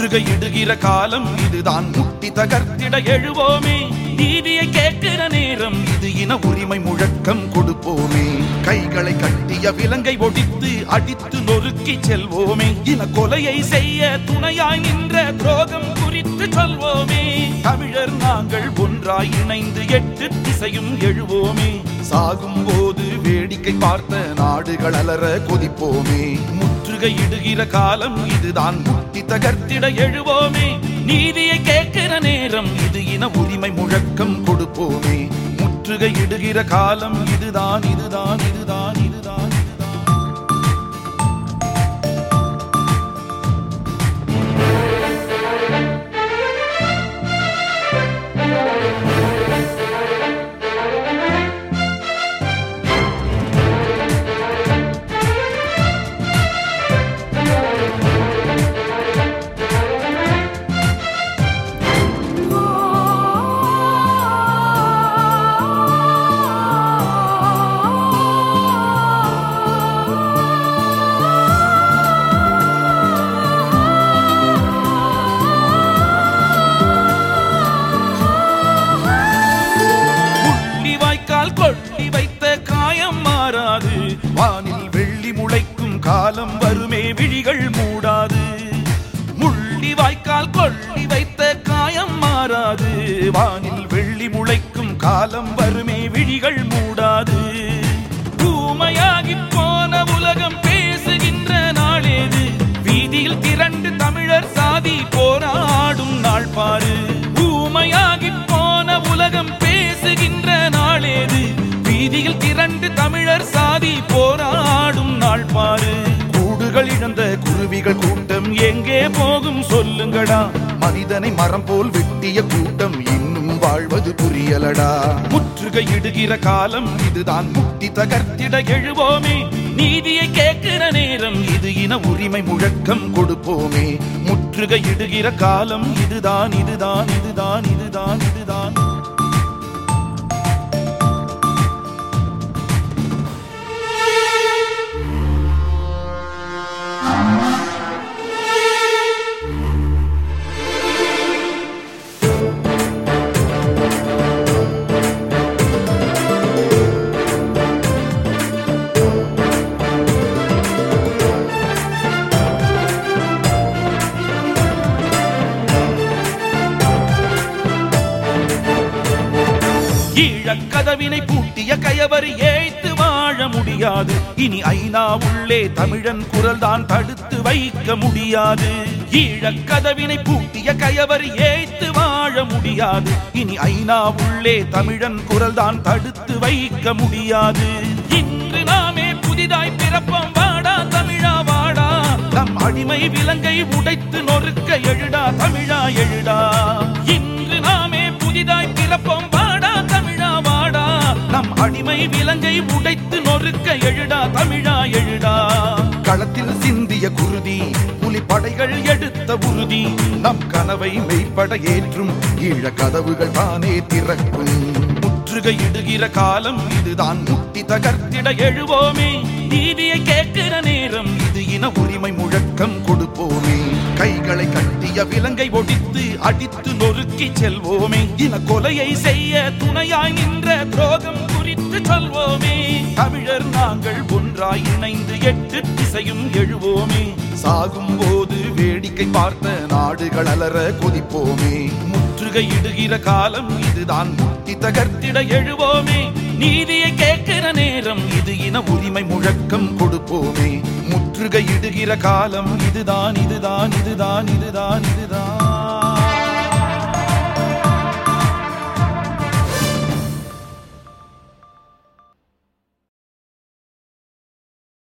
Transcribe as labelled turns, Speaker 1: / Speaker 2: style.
Speaker 1: முற்றுகையிடுகிற காலம் இதுதான் முட்டி தகர்த்திட எழுவோமே நீதியை கேட்கிற நேரம் இது இன உரிமை முழக்கம் கொடுப்போமே கைகளை கட்டிய விலங்கை ஒடித்து அடித்து நொறுக்கி செல்வோமே இன கொலையை செய்ய துணையாய் நின்ற துரோகம் குறித்து சொல்வோமே தமிழர் நாங்கள் ஒன்றாய் இணைந்து எட்டு திசையும் எழுவோமே சாகும் போது வேடிக்கை பார்த்த நாடுகள் அலற கொதிப்போமே முற்றுகையிடுகிற காலம் இதுதான் முட்டி தகர்த்திட எழுவோமே நீதியை கேட்கிற நேரம் இது இன உரிமை முழக்கம் கொடுப்போமே முற்றுகையிடுகிற காலம் இதுதான் இதுதான் இதுதான் இதுதான் இதுதான் முள்ளி வாய்க்கால் கொள்ளி வைத்த காயம் மாறாது வானில் வெள்ளி முளைக்கும் காலம் வருமே விழிகள் மூடாது முள்ளி வாய்க்கால் கொள்ளி வைத்த காயம் மாறாது வானில் வெள்ளி முளைக்கும் காலம் வருமே விழிகள் மூடாது ஊமையாகி போன உலகம் பேசுகின்ற நாளேது வீதியில் திரண்டு தமிழர் சாதி போராடும் நாள் பாரு ஊமையாகி போன உலகம் பேசுகின்ற நாளேது வீதியில் திரண்டு தமிழர் சாதி போராடும் நாள் பாரு கூடுகள் இழந்த குருவிகள் கூட்டம் எங்கே போகும் சொல்லுங்கடா மனிதனை மரம் போல் வெட்டிய கூட்டம் இன்னும் வாழ்வது புரியலடா முற்றுகையிடுகிற காலம் இதுதான் முட்டி தகர்த்திட எழுவோமே நீதியை கேட்கிற நேரம் இது இன உரிமை முழக்கம் கொடுப்போமே முற்றுகையிடுகிற காலம் இதுதான் இதுதான் இதுதான் இதுதான் இதுதான் ஈழக்கதவினை பூட்டிய கயவர் ஏய்த்து வாழ முடியாது இனி ஐநா உள்ளே தமிழன் குரல் தான் தடுத்து வைக்க முடியாது ஈழக்கதவினை பூட்டிய கயவர் ஏய்த்து வாழ முடியாது இனி ஐநா உள்ளே தமிழன் குரல் தான் தடுத்து வைக்க முடியாது இன்று நாமே புதிதாய் பிறப்போம் வாடா தமிழா வாடா நம் அடிமை விலங்கை உடைத்து நொறுக்க எழுடா தமிழா எழுடா இன்று நாமே புதிதாய் பிறப்போம் வாடா தமிழா வாடா நம் அடிமை விலங்கை உடைத்து நொறுக்க எழுடா தமிழா எழுடா களத்தில் சிந்திய குருதி புலி படைகள் எடுத்த உறுதி நம் கனவை மெய்ப்பட ஏற்றும் ஈழ கதவுகள் தானே திறக்கும் முற்றுகையிடுகிற காலம் இதுதான் முட்டி தகர்த்திட எழுவோமே நீதியை கேட்கிற நேரம் இது இன உரிமை முழக்கம் கொடுப்போமே கைகளை கட்டிய விலங்கை ஒடித்து அடித்து நொறுக்கி செல்வோமே இன கொலையை செய்ய துணையாய் நின்ற துரோகம் குறித்து சொல்வோமே தமிழர் நாங்கள் ஒன்றாய் இணைந்து எட்டு திசையும் எழுவோமே சாகும் போது வேடிக்கை பார்த்த நாடுகள் அலற கொதிப்போமே முற்றுகையிடுகிற காலம் இதுதான் முட்டி தகர்த்திட எழுவோமே நீதியை கேட்கிற நேரம் இது இன உரிமை முழக்கம் கொடுப்போமே முற்றுகையிடுகிற காலம் இதுதான் இதுதான் இதுதான் இதுதான் இதுதான்